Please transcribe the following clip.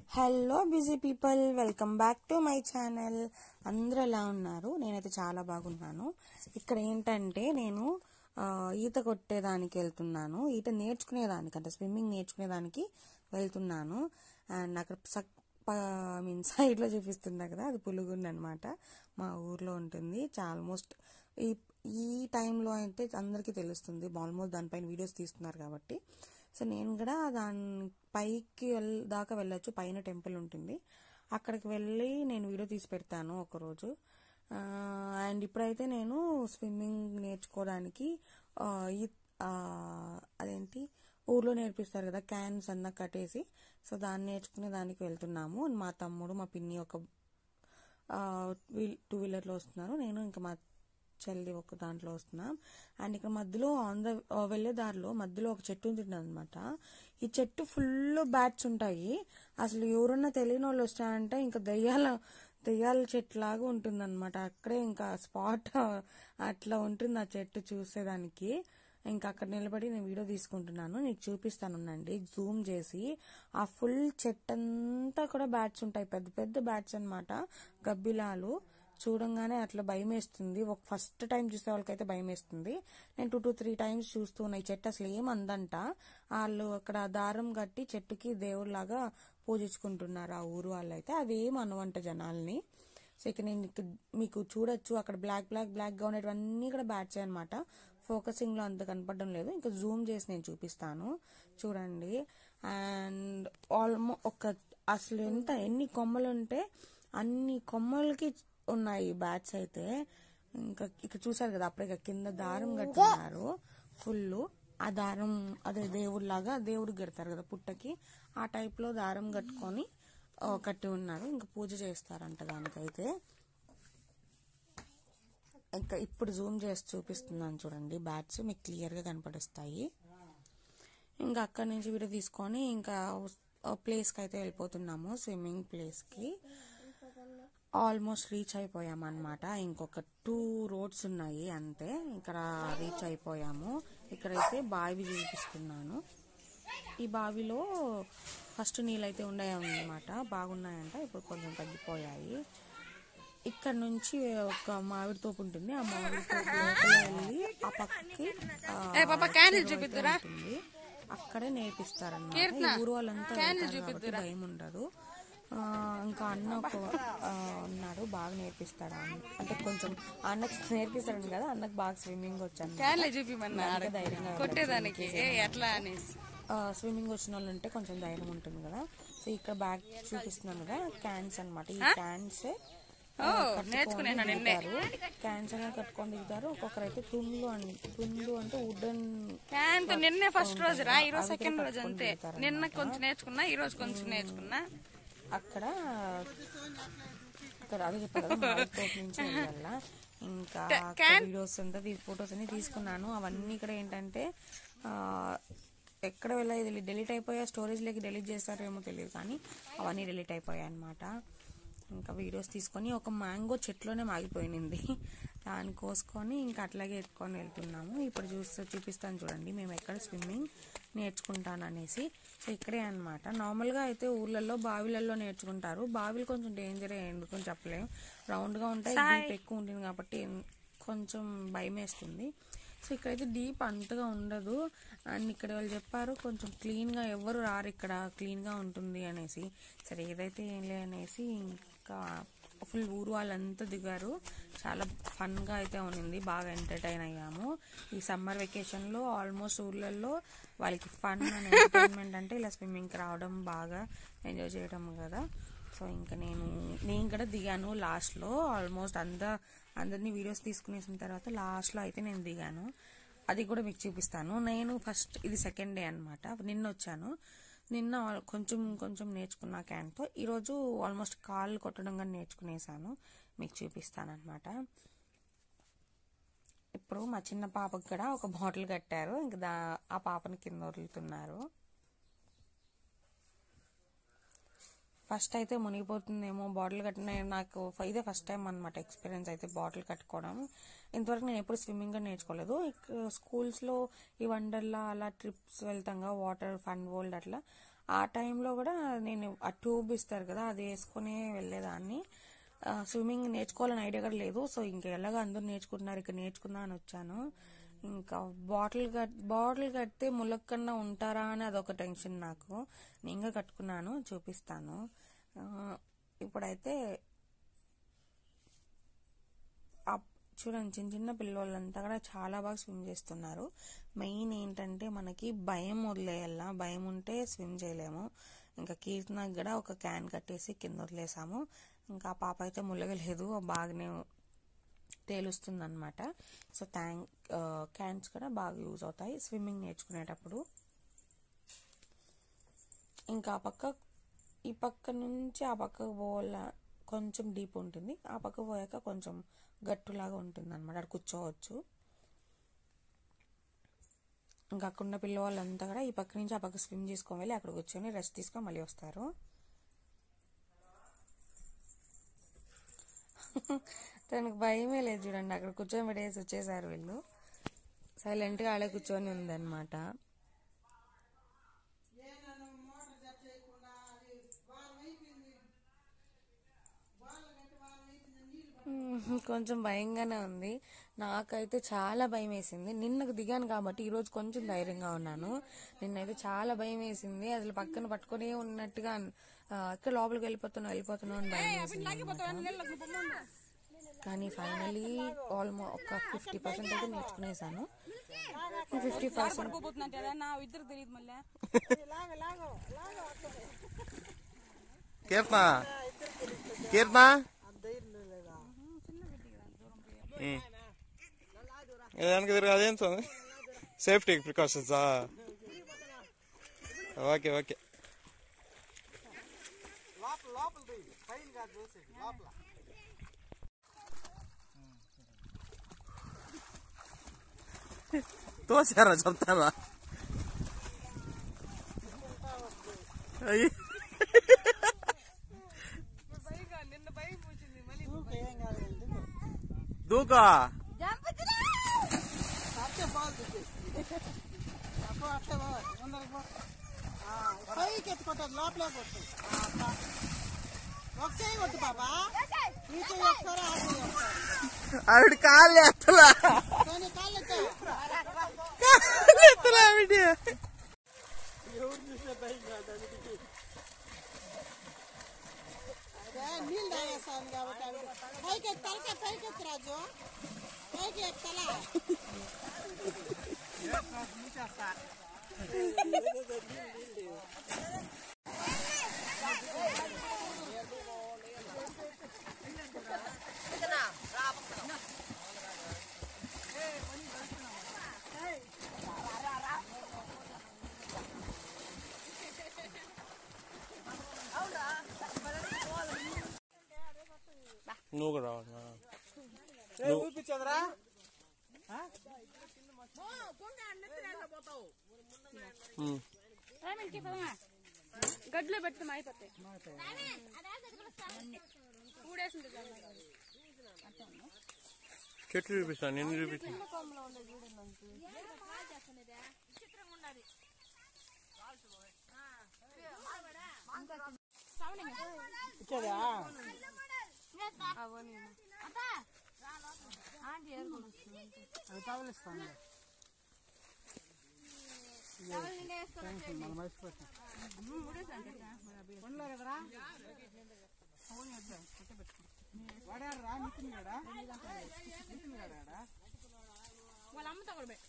Hello busy people welcome back to my channel అందరూ ఎలా ఉన్నారు నేనైతే చాలా బాగున్నాను ఇక్కడ ఏంటంటే నేను ఆ, ఈత కొట్టేదానికి వెళ్తున్నాను ఈత నేర్చుకునేదానికి అంటే స్విమ్మింగ్ నేర్చుకునేదానికి వెళ్తున్నాను అండ్ అక్కడ సక్ ఐ మీన్ సైడ్లో చూపిస్తున్నా కదా అది పులుగుండి అనమాట మా ఊర్లో ఉంటుంది ఆల్మోస్ట్ ఈ ఈ టైంలో అయితే అందరికీ తెలుస్తుంది ఆల్మోస్ట్ దానిపైన వీడియోస్ తీస్తున్నారు కాబట్టి సో నేను కూడా దాని పైకి వెళ్ దాకా వెళ్ళొచ్చు పైన టెంపుల్ ఉంటుంది అక్కడికి వెళ్ళి నేను వీడియో తీసి పెడతాను ఒకరోజు అండ్ ఇప్పుడైతే నేను స్విమ్మింగ్ నేర్చుకోవడానికి ఆ, ఈ ఆ, అదేంటి ఊర్లో నేర్పిస్తారు కదా క్యాన్స్ అన్న కట్టేసి సో దాన్ని నేర్చుకునే దానికి వెళ్తున్నాము మా తమ్ముడు మా పిన్ని ఒక ఆ, వీల్ టూ వీలర్లో వస్తున్నారు నేను ఇంకా మా చెల్లి ఒక దాంట్లో వస్తున్నాం అండ్ ఇక్కడ మధ్యలో ఆన్ ద వెళ్ళే దారిలో మధ్యలో ఒక చెట్టు ఉంటుంది అనమాట ఈ చెట్టు ఫుల్ బ్యాట్స్ ఉంటాయి అసలు ఎవరన్నా తెలియని వాళ్ళు వస్తారంటే ఇంకా దెయ్యాల దెయ్యాల చెట్టు లాగా ఉంటుంది అనమాట అక్కడే ఇంకా స్పాట్ అట్లా ఉంటుంది ఆ చెట్టు చూసేదానికి ఇంకా అక్కడ నిలబడి నేను వీడియో తీసుకుంటున్నాను నీకు చూపిస్తానుండండి జూమ్ చేసి ఆ ఫుల్ చెట్టు అంతా కూడా బ్యాట్స్ ఉంటాయి పెద్ద పెద్ద బ్యాట్స్ అన్నమాట గబ్బిలాలు చూడంగానే అట్లా భయం వేస్తుంది ఒక ఫస్ట్ టైం చూసే వాళ్ళకైతే భయం వేస్తుంది నేను టూ టూ త్రీ టైమ్స్ చూస్తూ ఉన్నాయి చెట్టు అసలు ఏం అందంట వాళ్ళు అక్కడ దారం కట్టి చెట్టుకి దేవుళ్ళలాగా పూజించుకుంటున్నారు ఆ ఊరు వాళ్ళు అయితే అవి ఏం అనవంట జనాల్ని సో ఇక నేను ఇక మీకు చూడొచ్చు అక్కడ బ్లాక్ బ్లాక్ బ్లాక్ గా ఉండేటివన్నీ కూడా బ్యాట్స్ అనమాట ఫోకసింగ్ లో అంత కనపడడం లేదు ఇంకా జూమ్ చేసి నేను చూపిస్తాను చూడండి అండ్ ఆల్మో ఒక అసలు ఎంత ఎన్ని కొమ్మలు ఉంటే అన్ని కొమ్మలకి ఉన్నాయి బ్యాట్స్ అయితే ఇంకా ఇక్కడ చూసారు కదా అప్పుడే ఇక కింద దారం కట్టున్నారు ఫుల్ ఆ దారం అదే దేవుడిలాగా దేవుడికి కడతారు కదా పుట్టకి ఆ టైప్ లో దారం కట్టుకొని ఆ, కట్టి ఉన్నారు ఇంకా పూజ చేస్తారంట దానికైతే ఇంకా ఇప్పుడు జూమ్ చేసి చూపిస్తున్నాను చూడండి బ్యాట్స్ మీకు క్లియర్ గా కనపడిస్తాయి ఇంకా అక్కడి నుంచి వీడియో తీసుకొని ఇంకా ప్లేస్ కి అయితే వెళ్ళిపోతున్నాము స్విమ్మింగ్ ప్లేస్ కి ఆల్మోస్ట్ రీచ్ అయిపోయాం అనమాట ఇంకొక టూ రోడ్స్ ఉన్నాయి అంతే ఇక్కడ రీచ్ అయిపోయాము ఇక్కడైతే బావి చూపిస్తున్నాను ఈ బావిలో ఫస్ట్ నీళ్ళైతే ఉన్నాయన్నమాట బాగున్నాయంట ఇప్పుడు కొంచెం తగ్గిపోయాయి ఇక్కడ నుంచి ఒక మామిడి తోపు ఉంటుంది ఆ మామిడి తోపు లోపల వెళ్ళి ఆ పక్కకి ఆ, చెరువు అయితే ఉంటుంది. అక్కడే నేర్పిస్తారన్నమాట ఈ ఊరు వాళ్ళంతా వెళ్తారు కాబట్టి భయం ఉండదు ఆ, ఇంకా అన్న ఒక ఆ, ఉన్నాడు బాగా నేర్పిస్తాడు అన్న. అంటే కొంచెం అన్నకి నేర్పిస్తాడు కదా అన్నకు బాగా స్విమ్మింగ్ వచ్చాను క్యాన్లే చూపిమన్నా అందుకే ధైర్యంగా కొట్టేదానికి ఏ ఎట్లా అనేసి స్విమ్మింగ్ వచ్చిన వాళ్ళు ఉంటే కొంచెం ధైర్యం ఉంటుంది కదా సో ఇక్కడ బ్యాగ్ చూపిస్తున్నాను కదా క్యాన్స్ అన్నమాట ఈ క్యాన్స్ ఓ నేర్చుకునేనా నిన్నే క్యాన్స్ అనేది కట్టుకొని దిగుతారు ఒక్కొక్కరు అయితే తుండ్లు అని తుండ్లు అంటే వుడెన్ క్యాన్ నిన్నే ఫస్ట్ రోజు రా ఈ రోజు సెకండ్ రోజు అంతే నిన్న కొంచెం నేర్చుకున్నా ఈ రోజు కొంచెం నేర్చుకున్నా అక్కడ అక్కడ అదే చెప్పారు కదా మామిడి తోట నుంచి వెళ్ళాల ఇంకా వీడియోస్ అంతా ఫొటోస్ అన్ని తీసుకున్నాను అవన్నీ ఇక్కడ ఏంటంటే ఆ, ఎక్కడ వెళ్ళాలి డిలీట్ అయిపోయా స్టోరేజ్ లేకి డిలీట్ చేస్తారేమో తెలియదు కానీ అవన్నీ డిలీట్ అయిపోయాయి అనమాట ఇంకా వీడియోస్ తీసుకొని ఒక మ్యాంగో చెట్లోనే మాగిపోయింది దాన్ని కోసుకొని ఇంకా అట్లాగే ఎత్తుకొని వెళ్తున్నాము ఇప్పుడు చూస్తే చూపిస్తాను చూడండి మేము ఎక్కడ స్విమ్మింగ్ నేర్చుకుంటాననేసి సో ఇక్కడే అనమాట నార్మల్గా అయితే ఊర్లలో బావిలలో నేర్చుకుంటారు బావిలు కొంచెం డేంజరే ఎందుకని చెప్పలేము రౌండ్గా ఉంటాయి డీప్ ఎక్కువ ఉంటుంది కాబట్టి కొంచెం భయం వేస్తుంది సో ఇక్కడైతే డీప్ అంతగా ఉండదు అండ్ ఇక్కడ వాళ్ళు చెప్పారు కొంచెం క్లీన్గా ఎవరు రారు ఇక్కడ క్లీన్గా ఉంటుంది అనేసి సరే ఏదైతే ఏం లే అనేసి ఇంకా ఫుల్ ఊరు వాళ్ళంతా దిగారు చాలా ఫన్గా అయితే ఉన్నింది బాగా ఎంటర్టైన్ అయ్యాము ఈ సమ్మర్ వెకేషన్లో ఆల్మోస్ట్ ఊర్లలో వాళ్ళకి ఫన్ అండ్ ఎంటర్టైన్మెంట్ అంటే ఇలా స్విమ్మింగ్కి రావడం బాగా ఎంజాయ్ చేయడం కదా సో ఇంకా నేను నేను కూడా దిగాను లాస్ట్లో ఆల్మోస్ట్ అంతా అందరినీ వీడియోస్ తీసుకునేసిన తర్వాత లాస్ట్లో అయితే నేను దిగాను అది కూడా మీకు చూపిస్తాను నేను ఫస్ట్ ఇది సెకండ్ డే అనమాట నిన్న వచ్చాను నిన్న కొంచెం కొంచెం నేర్చుకున్నా క్యాన్తో ఈరోజు ఆల్మోస్ట్ కాళ్ళు కొట్టడం కానీ నేర్చుకునేసాను మీకు చూపిస్తాను అనమాట ఇప్పుడు మా చిన్న పాపకి కూడా ఒక బాటిల్ కట్టారు ఇంకా దా ఆ పాపని కింద వదులుతున్నారు ఫస్ట్ అయితే మునిగిపోతుందేమో బాటిల్ కట్టిన నాకు ఫ- ఇదే ఫస్ట్ టైం అనమాట ఎక్స్పీరియన్స్ అయితే బాటిల్ కట్టుకోవడం ఇంతవరకు నేను ఎప్పుడు స్విమ్మింగ్ నేర్చుకోలేదు స్కూల్స్లో ఈ వండర్లా అలా ట్రిప్స్ వెళ్తాం కదా వాటర్ ఫన్ వరల్డ్ అట్లా ఆ టైంలో కూడా నేను ఆ ట్యూబ్ ఇస్తారు కదా అది వేసుకుని వెళ్ళేదాన్ని ఆ, స్విమ్మింగ్ నేర్చుకోవాలని ఐడియా కూడా లేదు సో ఇంకా ఎలాగో అందరూ నేర్చుకుంటున్నారు ఇక్కడ నేర్చుకుందాం అని వచ్చాను ఇంకా బాటిల్ కట్ బాటిల్ కడితే ములక్కన్నా ఉంటారా అని అదొక టెన్షన్ నాకు నేను కూడా కట్టుకున్నాను చూపిస్తాను ఆ, ఇప్పుడైతే అప్- చూడండి చిన్న చిన్న పిల్లలంతా కూడా చాలా బాగా స్విమ్ చేస్తున్నారు మెయిన్ ఏంటంటే మనకి భయం వదిలేయాల భయం ఉంటే స్విమ్ చేయలేము ఇంకా కీర్తనకు కూడా ఒక క్యాన్ కట్టేసి కింద వదిలేసాము ఇంకా ఆ పాప అయితే ములగలేదు బాగానే తేలుస్తుంది అనమాట సో థ్యాంక్ క్యాన్స్ కూడా బాగా యూజ్ అవుతాయి స్విమ్మింగ్ నేర్చుకునేటప్పుడు ఇంకా ఆ పక్క ఈ పక్క నుంచి ఆ పక్కకు పోవాల కొంచెం డీప్ ఉంటుంది ఆ పక్క పోయాక కొంచెం గట్టులాగా ఉంటుంది అనమాట అక్కడ కూర్చోవచ్చు ఇంకా అక్కడ ఉన్న పిల్లవాళ్ళంతా కూడా ఈ పక్క నుంచి ఆ పక్క స్విమ్ చేసుకొని వెళ్ళి అక్కడ కూర్చొని రెస్ట్ తీసుకొని మళ్ళీ వస్తారు తనకు భయమే లేదు చూడండి అక్కడ కూర్చొని పెట్టేసి వచ్చేసారు వీళ్ళు సైలెంట్గా ఆడే కూర్చొని ఉందన్నమాట మ్మ్. కొంచెం భయంగానే ఉంది నాకైతే చాలా భయం వేసింది నిన్నకు దిగాను కాబట్టి ఈరోజు కొంచెం ధైర్యంగా ఉన్నాను నిన్నైతే చాలా భయం వేసింది అసలు పక్కన పట్టుకునే ఉన్నట్టుగా ఆ, అక్కడ లోపలికి వెళ్ళిపోతున్నా వెళ్ళిపోతున్నా అని భయం వేసింది అన్నమాట. కానీ ఫైనలీ ఆల్మోస్ట్ ఒక ఫిఫ్టీ పర్సెంట్ అయితే నేర్చుకునేసాను ఫిఫ్టీ పర్సెంట్ పడిపోతున్నట్టు నా ఇద్దరు తెలియదు మళ్ళీ కీర్తన కీర్తన ఉమ్. ఇది వెనక తిరిగి అదేం సార్ సేఫ్టీ ప్రికాషన్సా ఓకే ఓకే తోసారా చెప్తారా అయ్యి నిన్న భయం పూచింది మళ్ళీ దూకా పైకి ఎత్తుకుంటుంది లోపలే కొట్టు ఒక చేయి కొట్టు బాబా ఈ చేయి ఒకసారి ఆ చేయి ఒకసారి ఆవిడ కాళ్ళు ఎత్తలా కానీ కాళ్ళు ఎత్తా. కాళ్ళు ఎత్తలా ఆవిడ అదే నీళ్ళు తాగేస్తాను కాబట్టి ఆవిడ పైకి ఎత్తు తలకే పైకి ఎత్తు రాజు పైకి ఎత్తలా నువ్వు కూడా రావాలి ఊపించదురా ఉమ్. రామెంట్కి పదమా గడ్లో పెడితే అయిపోతాయి ఊడేసింది చెట్లు చూపిస్తాను నిన్ను చూపిస్తాను ఇచ్చేదా అది కావలిస్తాను మనం మర్చిపోతాం ఉండలే కదరా వాడారు రా నితిన్ గడా నితిన్ గడా వాళ్ళ అమ్మతో కూడా పెట్టు.